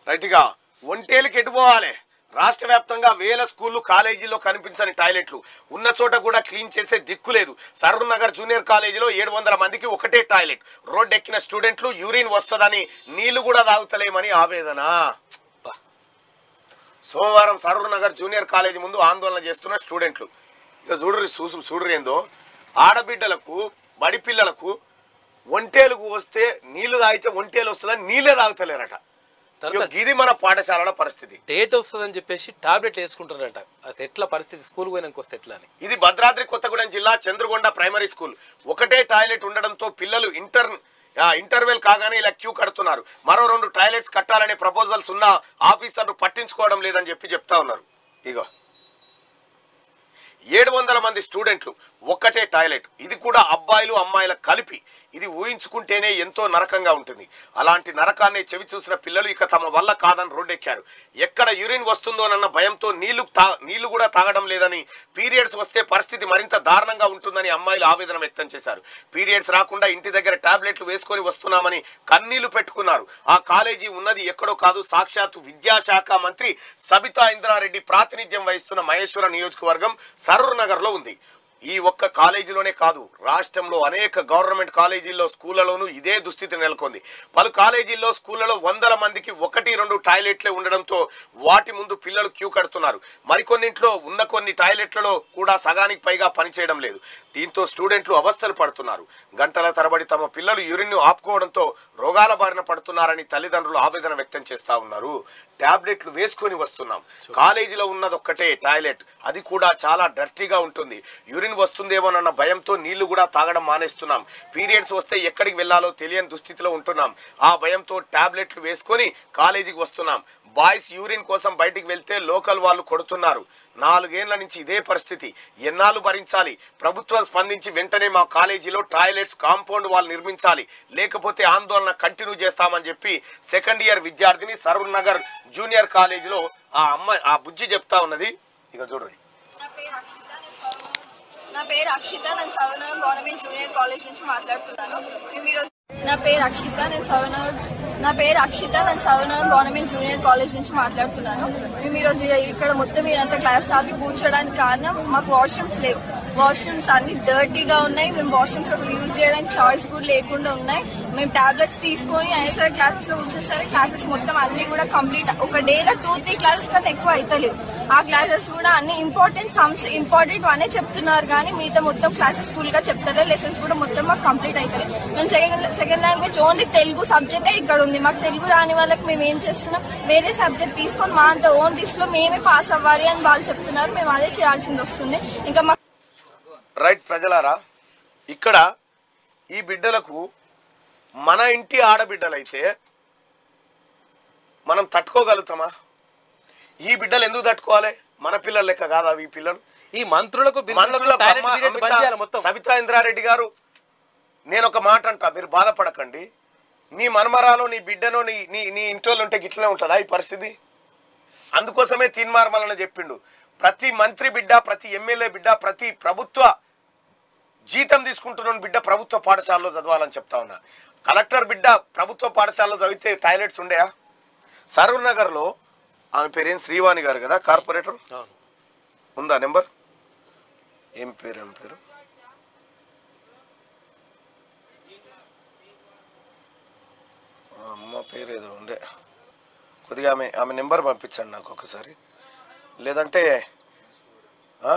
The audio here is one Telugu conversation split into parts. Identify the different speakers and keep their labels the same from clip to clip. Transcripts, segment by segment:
Speaker 1: రైట్గా ఒంటేలుకి ఎటు పోవాలి రాష్ట్ర వ్యాప్తంగా వేల స్కూళ్ళు కాలేజీల్లో కనిపించని టాయిలెట్లు ఉన్న చోట కూడా క్లీన్ చేసే దిక్కు లేదు సరూర్ నగర్ జూనియర్ కాలేజీలో ఏడు వందల మందికి ఒకటే టాయిలెట్ రోడ్ ఎక్కిన స్టూడెంట్లు యూరిన్ వస్తుందని నీళ్లు కూడా తాగుతలేమని ఆవేదన బా. సోమవారం సరూర్ నగర్ జూనియర్ కాలేజీ ముందు ఆందోళన చేస్తున్న స్టూడెంట్లు ఇక చూడరు చూసు చూడరు ఏందో ఆడబిడ్డలకు బడి పిల్లలకు ఒంటేలుకు వస్తే నీళ్లు తాగితే ఒంటేలు వస్తుందని నీళ్ళే తాగుతలేరట ఇగో
Speaker 2: తర్వాత
Speaker 1: ఇది మన పాఠశాలల పరిస్థితి
Speaker 2: డేట్ వస్తుందని చెప్పేసి టాబ్లెట్లు వేసుకుంటారంట అది ఎట్లా పరిస్థితి స్కూల్ పోయినాక వస్తే ఎట్లా అని
Speaker 1: ఇది భద్రాద్రి కొత్తగూడెం జిల్లా చంద్రగొండ ప్రైమరీ స్కూల్ ఒకటే టాయిలెట్ ఉండడంతో పిల్లలు ఇంటర్ ఆ, ఇంటర్వెల్ కాగానే ఇలా క్యూ కడుతున్నారు మరో రెండు టాయిలెట్స్ కట్టాలనే ప్రపోజల్స్ ఉన్న ఆఫీసర్లు పట్టించుకోవడం లేదని చెప్పి చెప్తా ఉన్నారు ఇగో ఏడు వందల మంది స్టూడెంట్లు ఒక్కటే టాయిలెట్ ఇది కూడా అబ్బాయిలు అమ్మాయిల కలిపి ఇది ఊహించుకుంటేనే ఎంతో నరకంగా ఉంటుంది అలాంటి నరకాన్ని చెవి చూసిన పిల్లలు ఇక తమ వల్ల కాదని రోడ్డెక్కారు ఎక్కడ యూరిన్ వస్తుందోనన్న భయంతో నీళ్లు తా నీళ్లు కూడా తాగడం లేదని పీరియడ్స్ వస్తే పరిస్థితి మరింత దారుణంగా ఉంటుందని అమ్మాయిలు ఆవేదన వ్యక్తం చేశారు పీరియడ్స్ రాకుండా ఇంటి దగ్గర టాబ్లెట్లు వేసుకొని వస్తున్నామని కన్నీళ్లు పెట్టుకున్నారు ఆ కాలేజీ ఉన్నది ఎక్కడో కాదు సాక్షాత్తు విద్యాశాఖ మంత్రి సబితా ఇంద్రారెడ్డి ప్రాతినిధ్యం వహిస్తున్న మహేశ్వర నియోజకవర్గం సరూర్ నగర్ లో ఉంది ఈ ఒక్క కాలేజీలోనే కాదు రాష్ట్రంలో అనేక గవర్నమెంట్ కాలేజీల్లో స్కూళ్లలోనూ ఇదే దుస్థితి నెలకొంది పలు కాలేజీల్లో స్కూళ్లలో వందల మందికి ఒకటి రెండు టాయిలెట్లే ఉండడంతో వాటి ముందు పిల్లలు క్యూ కడుతున్నారు మరికొన్నింట్లో ఉన్న కొన్ని టాయిలెట్లలో కూడా సగానికి పైగా పనిచేయడం లేదు దీంతో స్టూడెంట్లు అవస్థలు పడుతున్నారు గంటల తరబడి తమ పిల్లలు యూరిన్ ఆపుకోవడంతో రోగాల బారిన పడుతున్నారని తల్లిదండ్రులు ఆవేదన వ్యక్తం చేస్తా ఉన్నారు టాబ్లెట్లు వేసుకొని వస్తున్నాం కాలేజీలో ఉన్నది ఒక్కటే టాయిలెట్ అది కూడా చాలా డర్టీగా ఉంటుంది యూరిన్ వస్తుందేమోనన్న భయంతో నీళ్లు కూడా తాగడం మానేస్తున్నాం పీరియడ్స్ వస్తే ఎక్కడికి వెళ్ళాలో తెలియని దుస్థితిలో ఉంటున్నాం ఆ భయంతో టాబ్లెట్లు వేసుకొని కాలేజీకి వస్తున్నాం బాయ్స్ యూరిన్ కోసం బయటికి వెళ్తే లోకల్ వాళ్ళు కొడుతున్నారు నాలుగేళ్ల నుంచి ఇదే పరిస్థితి ఎన్నాళ్ళు భరించాలి ప్రభుత్వం స్పందించి వెంటనే మా కాలేజీలో టాయిలెట్స్ కాంపౌండ్ వాళ్ళు నిర్మించాలి లేకపోతే ఆందోళన కంటిన్యూ చేస్తామని చెప్పి సెకండ్ ఇయర్ విద్యార్థిని సరూర్ నగర్ జూనియర్ కాలేజీలో ఆ అమ్మాయి ఆ బుజ్జి చెప్తా ఉన్నది ఇక చూడండి
Speaker 3: నా పేరు అక్షిత నేను సౌరవ్ నా పేరు అక్షిత నేను సౌరనగర్ గవర్నమెంట్ జూనియర్ కాలేజ్ నుంచి మాట్లాడుతున్నాను మేము ఈరోజు నా పేరు అక్షిత నేను సౌరనగర్ నా పేరు అక్షిత నేను సౌరనగర్ గవర్నమెంట్ జూనియర్ కాలేజ్ నుంచి మాట్లాడుతున్నాను మేము ఈరోజు ఇక్కడ మొత్తం ఇదంతా క్లాస్ ఆపి కూర్చోడానికి కారణం మాకు వాష్రూమ్స్ లేవు వాష్రూమ్స్ అన్ని డర్టీగా ఉన్నాయి మేము వాష్రూమ్స్ అసలు యూజ్ చేయడానికి చాయిస్ కూడా లేకుండా ఉన్నాయి మేము టాబ్లెట్స్ తీసుకొని అయినా క్లాసెస్ లో కూర్చోసరి క్లాసెస్ మొత్తం అన్ని కూడా కంప్లీట్ ఒక డేలో టూ త్రీ క్లాసెస్ కన్నా ఎక్కువ అవుతలేవు ఆ క్లాసెస్ కూడా అన్ని ఇంపార్టెంట్ సమ్స్ ఇంపార్టెంట్ అనే చెప్తున్నారు కానీ మిగతా మొత్తం క్లాసెస్ ఫుల్ గా చెప్తారు లెసన్స్ కూడా మొత్తం మాకు కంప్లీట్ అవుతాయి మేము second second language only Telugu సబ్జెక్టే ఇక్కడ ఉంది మాకు తెలుగు రాని వాళ్ళకి మేము ఏం చేస్తున్నాం వేరే సబ్జెక్ట్ తీసుకొని మా అంత ఓన్ తీసుకులో మేమే పాస్ అవ్వాలి అని వాళ్ళు చెప్తున్నారు మేము అదే చేయాల్సింది వస్తుంది ఇంకా మాకు
Speaker 1: రైట్ ప్రజలారా ఇక్కడ ఈ బిడ్డలకు మన ఇంటి ఆడబిడ్డలైతే మనం తట్టుకోగలుగుతామా ఈ బిడ్డలు ఎందుకు తట్టుకోవాలి మన పిల్లల లెక్క కాదా ఈ పిల్లలు
Speaker 2: ఈ మంత్రులకు బిల్లులకు
Speaker 1: మంత్రులకు
Speaker 2: టాయిలెట్
Speaker 1: అమ్మ-
Speaker 2: పీరియడ్ బంద్
Speaker 1: అమిత-
Speaker 2: చేయాలి మొత్తం
Speaker 1: సబితా ఇంద్రారెడ్డి గారు నేను ఒక మాట అంటా మీరు బాధపడకండి నీ మనమరాలో నీ బిడ్డనో నీ నీ నీ ఇంట్లో ఉంటే గిట్లనే ఉంటుందా ఈ పరిస్థితి అందుకోసమే తీన్మార్మలని చెప్పిండు ప్రతి మంత్రి బిడ్డ ప్రతి ఎమ్మెల్యే బిడ్డ ప్రతి ప్రభుత్వ జీతం తీసుకుంటున్న బిడ్డ ప్రభుత్వ పాఠశాలలో చదవాలని చెప్తా ఉన్నా కలెక్టర్ బిడ్డ ప్రభుత్వ పాఠశాలలో చదివితే టాయిలెట్స్ ఉండేయా సరూర్ నగర్లో ఆమె పేరేం శ్రీవాణి గారు కదా కార్పొరేటర్
Speaker 2: అవును
Speaker 1: ఉందా నెంబర్ ఏం పేరు ఏం పేరు ఆ అమ్మ పేరు ఏదో ఉండే కొద్దిగా ఆమె ఆమె నెంబర్ పంపించండి నాకు ఒకసారి లేదంటే ఆ?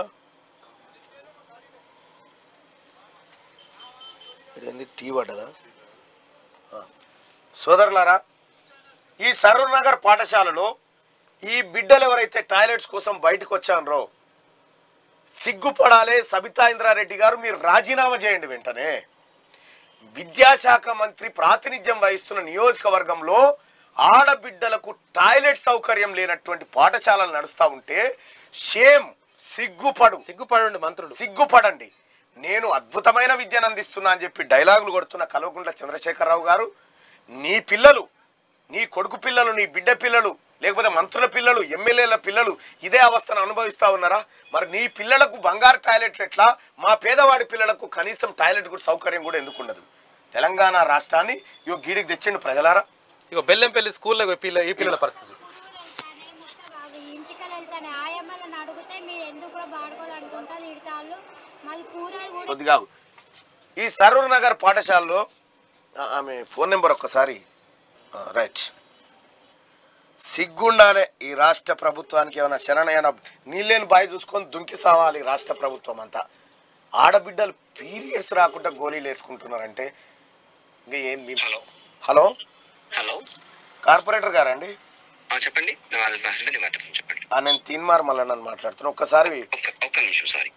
Speaker 1: ఇదేంది టీ పడ్డదా ఆ. సోదరులారా ఈ సరూర్ నగర్ పాఠశాలలో ఈ బిడ్డలు ఎవరైతే టాయిలెట్స్ కోసం బయటకు వచ్చారో సిగ్గుపడాలే సబితా ఇంద్రారెడ్డి గారు మీరు రాజీనామా చేయండి వెంటనే విద్యాశాఖ మంత్రి ప్రాతినిధ్యం వహిస్తున్న నియోజకవర్గంలో ఆడబిడ్డలకు టాయిలెట్ సౌకర్యం లేనటువంటి పాఠశాలలు నడుస్తూ ఉంటే షేమ్ సిగ్గుపడు
Speaker 2: సిగ్గుపడండి మంత్రులు
Speaker 1: సిగ్గుపడండి నేను అద్భుతమైన విద్యను అందిస్తున్నా అని చెప్పి డైలాగులు కొడుతున్న కల్వకుంట్ల చంద్రశేఖరరావు గారు నీ పిల్లలు నీ కొడుకు పిల్లలు నీ బిడ్డ పిల్లలు లేకపోతే మంత్రుల పిల్లలు ఎమ్మెల్యేల పిల్లలు ఇదే అవస్థను అనుభవిస్తా ఉన్నారా మరి నీ పిల్లలకు బంగారు టాయిలెట్లు ఎట్లా మా పేదవాడి పిల్లలకు కనీసం టాయిలెట్ కూడా సౌకర్యం కూడా ఎందుకు ఉండదు తెలంగాణ రాష్ట్రాన్ని ఇగో గీడికి తెచ్చిండు ప్రజలారా
Speaker 2: ఇక బెల్లంపల్లి స్కూల్లో ఈ పిల్ల ఈ పిల్లల పరిస్థితి
Speaker 4: వెళ్తానే మొత్తం అవి ఇంటికలు వెళ్తానే ఆయమ్మలను అడిగితే మీరు ఎందుకు కూడా బాడుకోవాలనుకుంటా తిడతాళ్ళు మళ్ళీ కూరలు కూడా
Speaker 1: కొద్దిగా ఆగు. ఈ సరూర్ నగర్ పాఠశాలలో ఆ, ఆమె ఫోన్ నెంబర్ ఒక్కసారి ఆ, రైట్ సిగ్గుండాలే ఈ రాష్ట్ర ప్రభుత్వానికి ఏమైనా శరణైన నీళ్ళని బాయి చూసుకొని దుంకి సావాలి రాష్ట్ర ప్రభుత్వం అంతా ఆడబిడ్డలు పీరియడ్స్ రాకుండా గోళీలు వేసుకుంటున్నారంటే ఇంకా ఏంది
Speaker 5: హలో
Speaker 1: హలో
Speaker 5: హలో
Speaker 1: కార్పొరేటర్ గారండి
Speaker 5: ఆ, చెప్పండి నా మా హస్బెండ్ మాట్లాడుతున్నాను చెప్పండి
Speaker 1: ఆ, నేను తీన్మార్ మల్లన్నని మాట్లాడుతున్నా ఒక్కసారి
Speaker 5: ఒక్క ఒక్క నిమిషం సారీ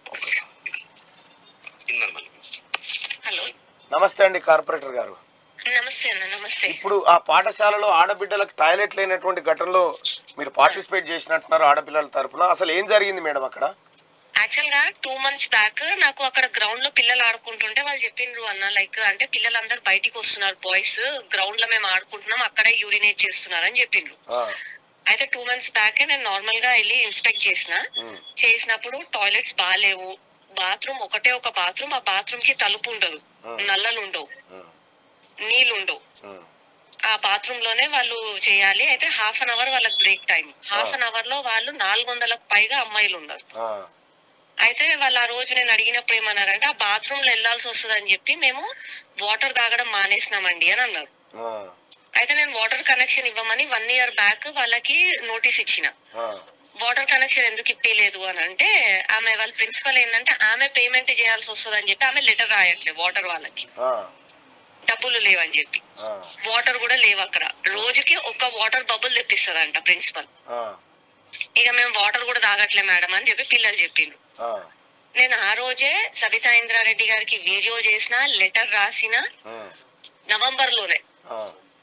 Speaker 5: మళ్ళీ హలో
Speaker 1: నమస్తే అండి కార్పొరేటర్ గారు
Speaker 5: నమస్తే అన్న నమస్తే
Speaker 1: ఇప్పుడు ఆ పాఠశాలలో ఆడబిడ్డలకు టాయిలెట్ లేనటువంటి ఘటనలో మీరు పార్టిసిపేట్ చేసినట్టున్నారు ఆడపిల్లల తరపున అసలు ఏం జరిగింది మేడం అక్కడ
Speaker 6: యాక్చువల్ గా టూ మంత్స్ బ్యాక్ నాకు అక్కడ గ్రౌండ్ లో పిల్లలు ఆడుకుంటుంటే వాళ్ళు చెప్పిండ్రు అన్న లైక్ అంటే పిల్లలందరూ బయటికి వస్తున్నారు బాయ్స్ గ్రౌండ్ లో మేము ఆడుకుంటున్నాం అక్కడే యూరినేట్ చేస్తున్నారు అని చెప్పిండ్రు
Speaker 1: ఆ,
Speaker 6: అయితే టూ మంత్స్ బ్యాక్ నేను నార్మల్ గా వెళ్ళి ఇన్స్పెక్ట్ చేసిన
Speaker 1: ఉమ్,
Speaker 6: చేసినప్పుడు టాయిలెట్స్ బాగాలేవు బాత్రూమ్ ఒకటే ఒక బాత్రూమ్ ఆ బాత్రూమ్ కి తలుపు ఉండదు
Speaker 1: Hmm.
Speaker 6: నల్లలు ఉండవు
Speaker 1: ఉమ్,
Speaker 6: నీళ్ళు ఉండవు
Speaker 1: ఉమ్,
Speaker 6: ఆ బాత్రూమ్ లోనే వాళ్ళు చేయాలి అయితే హాఫ్ అన్ అవర్ వాళ్ళకి break time half an hour లో వాళ్ళు నాలుగు వందలకు పైగా అమ్మాయిలు ఉన్నారు
Speaker 1: ఆ,
Speaker 6: అయితే వాళ్ళు ఆ రోజు నేను అడిగినప్పుడు ఏమన్నారంటే ఆ బాత్రూమ్ లో వెళ్లాల్సి వస్తుంది అని చెప్పి మేము వాటర్ తాగడం మానేసినామండి అని అన్నారు
Speaker 1: ఆ,
Speaker 6: అయితే నేను వాటర్ కనెక్షన్ ఇవ్వమని వన్ ఇయర్ బ్యాక్ వాళ్ళకి నోటీస్ ఇచ్చిన
Speaker 1: ఆ,
Speaker 6: వాటర్ కనెక్షన్ ఎందుకు ఇప్పలేదు అని అంటే ఆమె వాళ్ళ ప్రిన్సిపల్ ఏంటంటే ఆమె పేమెంట్ చేయాల్సి వస్తుంది అని చెప్పి ఆమె లెటర్ రాయట్లేదు వాటర్ వాళ్ళకి
Speaker 1: ఆ,
Speaker 6: డబ్బులు లేవని చెప్పి
Speaker 1: ఆ,
Speaker 6: వాటర్ కూడా లేవు అక్కడ రోజుకి ఒక వాటర్ బబుల్ తెప్పిస్తుందంట ప్రిన్సిపల్
Speaker 1: ఆ,
Speaker 6: ఇక మేము వాటర్ కూడా తాగట్లే మేడం అని చెప్పి పిల్లలు చెప్పిండ్రు
Speaker 1: ఆ,
Speaker 6: నేను ఆ రోజే సబితా ఇంద్రారెడ్డి గారికి వీడియో చేసిన లెటర్ రాసిన
Speaker 1: ఉమ్,
Speaker 6: నవంబర్ లోనే
Speaker 1: ఆ,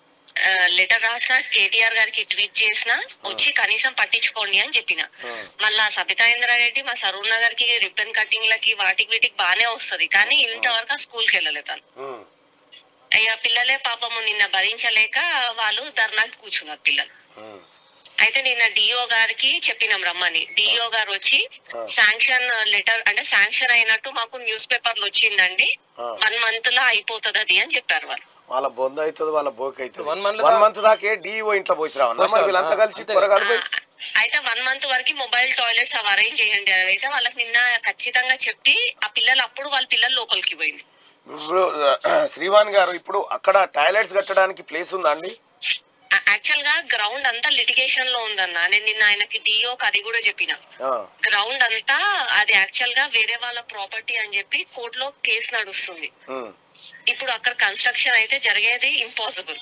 Speaker 6: లెటర్ రాసిన కేటీఆర్ గారికి ట్వీట్ చేసిన వచ్చి కనీసం పట్టించుకోండి అని చెప్పిన
Speaker 1: ఉమ్,
Speaker 6: మళ్ళా సబితా ఇంద్రారెడ్డి మా సరూర్ నగర్ కి రిబ్బన్ కటింగ్ లకి వాటికి వీటికి బానే వస్తది కానీ ఇంతవరకు స్కూల్ కి వెళ్ళలేదు తను
Speaker 1: ఉమ్,
Speaker 6: ఇక పిల్లలే పాపము నిన్న భరించలేక వాళ్ళు ధర్నాకి కూర్చున్నారు పిల్లలు
Speaker 1: ఉమ్,
Speaker 6: అయితే నిన్న డిఓ గారికి చెప్పినాం రమ్మని డిఓ గారు వచ్చి
Speaker 1: ఆ.
Speaker 6: శాంక్షన్ లెటర్ అంటే శాంక్షన్ అయినట్టు మాకు న్యూస్ పేపర్లు వచ్చిందండి
Speaker 1: ఆ.
Speaker 6: వన్ మంత్ లో అయిపోతుంది అది అని చెప్పారు వాళ్ళు
Speaker 1: వాళ్ళ బొంద అవుతుంది వాళ్ళ బోక్ అవుతుంది
Speaker 2: One month లో
Speaker 1: వన్
Speaker 2: దా-
Speaker 1: మంత్ దాకే డిఓ ఇంట్లో పోసిరావన్నా మరి
Speaker 2: పోసిరావన్నా?
Speaker 1: వీళ్ళంతా కలిసి
Speaker 2: అంతే.
Speaker 1: కూరగాయలు పోయి
Speaker 6: ఆ, అయితే వన్ మంత్ వరకు మొబైల్ టాయిలెట్స్ అవి అరేంజ్ చేయండి అని అయితే వాళ్ళకి నిన్న ఖచ్చితంగా చెప్పి ఆ పిల్లలు అప్పుడు వాళ్ళ పిల్లలు లోపలికి పోయింది
Speaker 1: ఇప్పుడు శ్రీవాణి గారు ఇప్పుడు అక్కడ టాయిలెట్స్ కట్టడానికి ప్లేస్ ఉందా అండి
Speaker 6: యాక్చువల్ గా గ్రౌండ్ అంతా లిటిగేషన్ లో ఉందన్న నేను నిన్న ఆయనకి డిఓకి అది కూడా చెప్పిన
Speaker 1: ఆ,
Speaker 6: గ్రౌండ్ అంతా అది యాక్చువల్ గా వేరే వాళ్ళ ప్రాపర్టీ అని చెప్పి కోర్టులో కేసు నడుస్తుంది
Speaker 1: ఉమ్.
Speaker 6: ఇప్పుడు అక్కడ కన్స్ట్రక్షన్ అయితే జరిగేది ఇంపాసిబుల్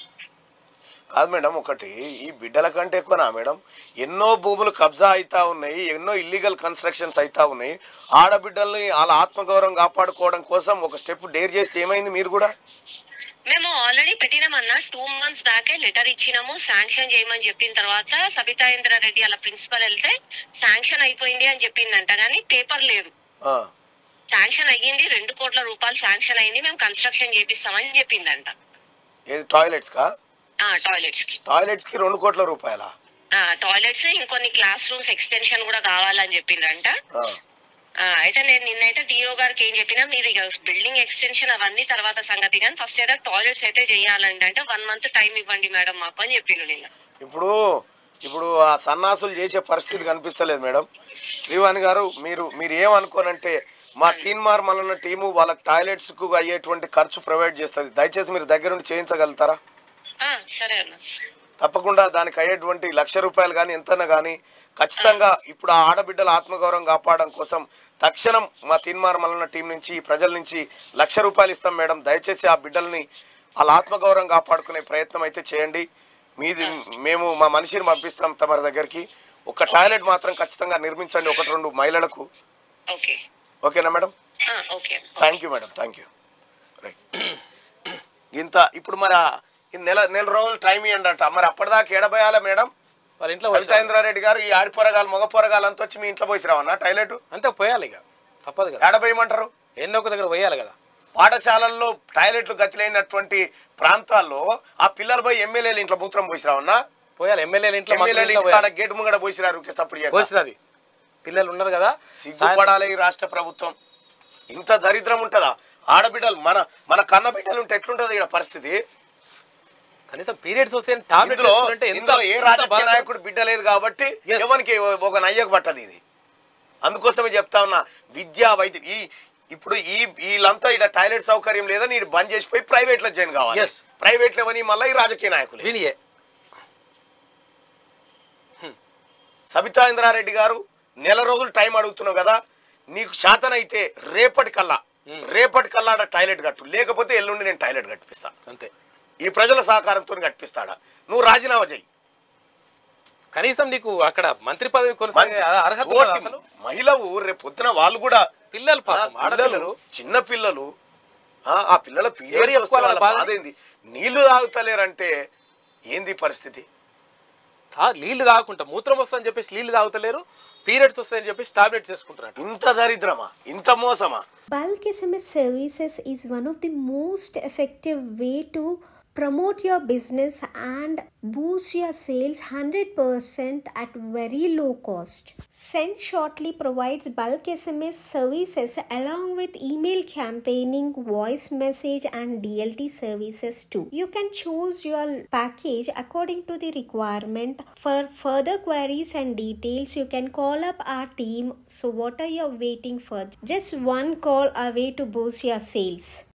Speaker 1: కాదు మేడం ఒకటి ఈ బిడ్డల కంటే ఎక్కువనా మేడం ఎన్నో భూములు కబ్జా అవుతా ఉన్నాయి ఎన్నో ఇల్లీగల్ కన్స్ట్రక్షన్స్ అవుతా ఉన్నాయి ఆడబిడ్డల్ని వాళ్ళ ఆత్మగౌరవం కాపాడుకోవడం కోసం ఒక స్టెప్ డేర్ చేస్తే ఏమైంది మీరు కూడా
Speaker 6: మేము ఆల్రెడీ పెట్టినామన్నా టూ మంత్స్ బ్యాకే లెటర్ ఇచ్చినాము శాంక్షన్ చేయమని చెప్పిన తర్వాత సబితా ఇంద్ర రెడ్డి అలా ప్రిన్సిపల్ వెళ్తే శాంక్షన్ అయిపోయింది అని చెప్పిందంట కానీ పేపర్ లేదు
Speaker 1: ఆ,
Speaker 6: శాంక్షన్ అయ్యింది రెండు కోట్ల రూపాయలు శాంక్షన్ అయింది మేము కన్స్ట్రక్షన్ చేపిస్తామని చెప్పిందంట
Speaker 1: ఏది టాయిలెట్స్ కా
Speaker 6: ఆ టాయిలెట్స్ కి
Speaker 1: టాయిలెట్స్ కి రెండు కోట్ల రూపాయల
Speaker 6: ఆ టాయిలెట్స్ ఇంకొన్ని క్లాస్ రూమ్స్ ఎక్స్టెన్షన్ కూడా కావాలని చెప్పిందంట ఆ, అయితే నేను నిన్నైతే డిఓ గారికి ఏం చెప్పినా మీరు ఇక బిల్డింగ్ ఎక్స్టెన్షన్ అవన్నీ తర్వాత సంగతి కానీ ఫస్ట్ అయితే టాయిలెట్స్ అయితే చేయాలండి అంటే వన్ మంత్ టైం ఇవ్వండి మేడం మాకు అని చెప్పిండు నిన్న
Speaker 1: ఇప్పుడు ఇప్పుడు ఆ సన్నాసులు చేసే పరిస్థితి కనిపిస్తలేదు మేడం శ్రీవాణి గారు మీరు మీరు ఏమనుకోనంటే మా తీన్మార్ మల్లన్న టీము వాళ్ళకి టాయిలెట్స్ కు అయ్యేటువంటి ఖర్చు ప్రొవైడ్ చేస్తుంది దయచేసి మీరు దగ్గరుండి చేయించగలుగుతారా
Speaker 6: ఆ, సరే అన్న
Speaker 1: తప్పకుండా దానికి అయ్యేటువంటి లక్ష రూపాయలు కానీ ఎంతైనా కానీ ఖచ్చితంగా ఇప్పుడు ఆ ఆడబిడ్డల ఆత్మగౌరవం కాపాడడం కోసం తక్షణం మా తీన్మార్ మల్లన్న టీం నుంచి ప్రజల నుంచి లక్ష రూపాయలు ఇస్తాం మేడం దయచేసి ఆ బిడ్డల్ని వాళ్ళ ఆత్మగౌరవం కాపాడుకునే ప్రయత్నం అయితే చేయండి మీది మేము మా మనిషిని పంపిస్తాం తమరి దగ్గరికి ఒక టాయిలెట్ మాత్రం ఖచ్చితంగా నిర్మించండి ఒకటి రెండు మహిళలకు
Speaker 6: ఓకే
Speaker 1: ఓకేనా మేడం
Speaker 6: ఆ, okay
Speaker 1: thank you madam thank you right ఇంత ఇప్పుడు మరి ఆ ఈ నెల నెల రోజులు టైం ఇవ్వండి అంట మరి అప్పటిదాకా ఎడబోయాలా మేడం
Speaker 2: వాళ్ళ ఇంట్లో
Speaker 1: సవితాంద్రారెడ్డి గారు ఈ ఆడి పొరగాలు మగ పొరగాలు అంతా వచ్చి మీ ఇంట్లో పోసిరావన్నా టాయిలెట్
Speaker 2: అంతే పోయాలి ఇక తప్పదు కదా
Speaker 1: ఏడబోయమంటారు
Speaker 2: ఎన్నో ఒక దగ్గర పోయాలి కదా
Speaker 1: పాఠశాలల్లో టాయిలెట్లు గతిలేనటువంటి ప్రాంతాల్లో ఆ పిల్లలు పోయి ఎమ్మెల్యేలు ఇంట్లో మూత్రం పోసిరావన్నా
Speaker 2: పోయాలి ఎమ్మెల్యేల ఇంట్లో మంత్రుల
Speaker 1: ఎమ్మెల్యేలు
Speaker 2: ఇంట్లో
Speaker 1: ఇంటి కాడ
Speaker 2: పోయాలి
Speaker 1: గేటు ముంగడ పోసిరారు సప్పుడు
Speaker 2: పోసినది పిల్లలు ఉన్నారు కదా
Speaker 1: సిగ్గుపడాలి ఈ రాష్ట్ర ప్రభుత్వం ఇంత దరిద్రం ఉంటుందా ఆడబిడ్డలు మన మన కన్న బిడ్డలు ఉంటే ఎట్లుంటుంది ఇక్కడ పరిస్థితి
Speaker 2: కనీసం పీరియడ్స్ వస్తే టాబ్లెట్
Speaker 1: ఇందులో
Speaker 2: వేసుకుంటే ఎంత
Speaker 1: ఇందులో ఏ
Speaker 2: ఎంత
Speaker 1: రాజకీయ
Speaker 2: బాధ-
Speaker 1: నాయకుడు బిడ్డ లేదు కాబట్టి
Speaker 2: Yes.
Speaker 1: ఎవరికి ఒక నయ్యకు పట్టదు ఇది అందుకోసమే చెప్తా ఉన్నా విద్యా వైద్యం ఈ ఇప్పుడు ఈ వీళ్ళంతా ఇక్కడ టాయిలెట్ సౌకర్యం లేదని ఈడు బంద్ చేసిపోయి ప్రైవేట్ లో జాయిన్ కావాలి
Speaker 2: Yes.
Speaker 1: ప్రైవేట్ లో అని మళ్ళీ ఈ రాజకీయ నాయకులు
Speaker 2: వినియే
Speaker 1: సబితా ఇంద్రారెడ్డి గారు నెల రోజులు టైం అడుగుతున్నావు కదా నీకు శాతనైతే రేపటి కల్లా రేపటి కల్లా ఆడ టాయిలెట్ కట్టు లేకపోతే ఎల్లుండి నేను టాయిలెట్ కట్టిపిస్తా
Speaker 2: అంతే
Speaker 1: ఈ ప్రజల సహకారంతో కట్టిపిస్తాడా నువ్వు రాజీనామా చేయి
Speaker 2: కనీసం నీకు అక్కడ మంత్రి పదవి కొనసాగే అర్హత
Speaker 1: తోటి
Speaker 2: ఉందా అసలు
Speaker 1: మహిళవు రేపు పొద్దున వాళ్ళు కూడా
Speaker 2: పిల్లలు
Speaker 1: ఆ,
Speaker 2: పాపం
Speaker 1: పిల్లలు
Speaker 2: ఆడపిల్లలు
Speaker 1: చిన్న పిల్లలు ఆ, ఆ పిల్లల
Speaker 2: ఎవరు
Speaker 1: పీరియడ్స్ వస్తే
Speaker 2: చెప్పుకోవాలి
Speaker 1: వాళ్ళ
Speaker 2: బాధ?
Speaker 1: బాధ ఏంది నీళ్లు తాగుతలేరంటే ఏంది పరిస్థితి
Speaker 2: తా- నీళ్లు తాగకుండా మూత్రం వస్తుందని చెప్పేసి నీళ్లు తాగుతలేరు పీరియడ్స్ వస్తాయని చెప్పేసి టాబ్లెట్స్ వేసుకుంటున్నారు
Speaker 1: ఇంత దరిద్రమా ఇంత మోసమా
Speaker 7: Bulk SMS services is one of the most effective way to promote your business and boost your sales 100% at very low cost. Send Shortly provides bulk SMS services along with email campaigning, voice message and DLT services too. You can choose your package according to the requirement. For further queries and details, you can call up our team. So what are you waiting for? Just one call away to boost your sales.